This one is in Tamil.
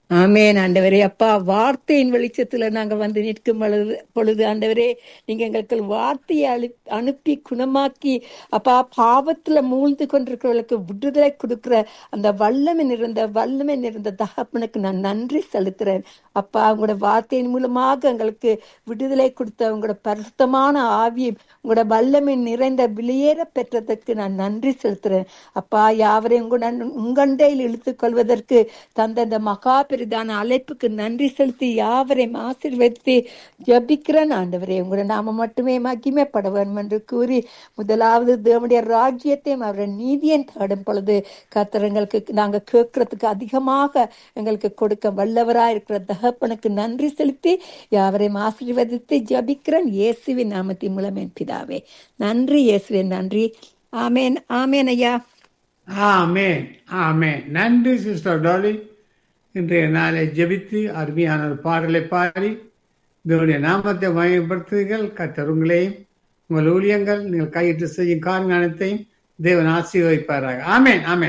ஆமேன் ஆண்டவரே அப்பா வார்த்தையின் வெளிச்சத்துல நாங்க வந்து நிற்கும் பொழுது பொழுது ஆண்டவரே நீங்க எங்களுக்கு வார்த்தையை அழு அனுப்பி குணமாக்கி அப்பா பாவத்துல மூழ்ந்து கொண்டிருக்கிறவர்களுக்கு விடுதலை கொடுக்கிற அந்த வல்லமை நிறைந்த வல்லமை நிறைந்த தகப்பனுக்கு நான் நன்றி செலுத்துறேன் அப்பா உங்களோட வார்த்தையின் மூலமாக எங்களுக்கு விடுதலை கொடுத்த உங்களோட பரிசுத்தமான ஆவியும் உங்களோட வல்லமை நிறைந்த வெளியேற பெற்றதற்கு நான் நன்றி செலுத்துறேன் அப்பா யாவரையும் உங்க உங்கண்டையில் இழுத்துக் கொள்வதற்கு தந்த இந்த மகா பெரிதான அழைப்புக்கு நன்றி செலுத்தி யாவரையும் ஆசீர்வதித்து ஜபிக்கிறேன் ஆண்டவரே உங்களோட நாம மட்டுமே மகிமைப்பட வேண்டும் என்று கூறி முதலாவது தேவனுடைய ராஜ்யத்தையும் அவருடைய நீதியையும் தேடும் பொழுது கர்த்தர் எங்களுக்கு நாங்க கேட்கறதுக்கு அதிகமாக எங்களுக்கு கொடுக்க வல்லவரா இருக்கிற தகப்பனுக்கு நன்றி செலுத்தி யாவரையும் ஆசீர்வதித்து ஜபிக்கிறேன் இயேசுவின் நாமத்தின் மூலம் என் பிதாவே நன்றி இயேசுவின் நன்றி ஆமேன் ஆமேன் ஐயா ஆமேன் ஆமேன் நன்றி சிஸ்டர் டாலி இன்றைய நாளை ஜெபித்து அருமையான ஒரு பாடலை பாடி இதனுடைய நாமத்தை மயப்படுத்துங்கள் கத்தர் உங்களையும் உங்கள் ஊழியங்கள் நீங்கள் கையிட்டு செய்யும் காரணத்தையும் தேவன் ஆசீர்வதிப்பாராக ஆமேன் ஆமேன்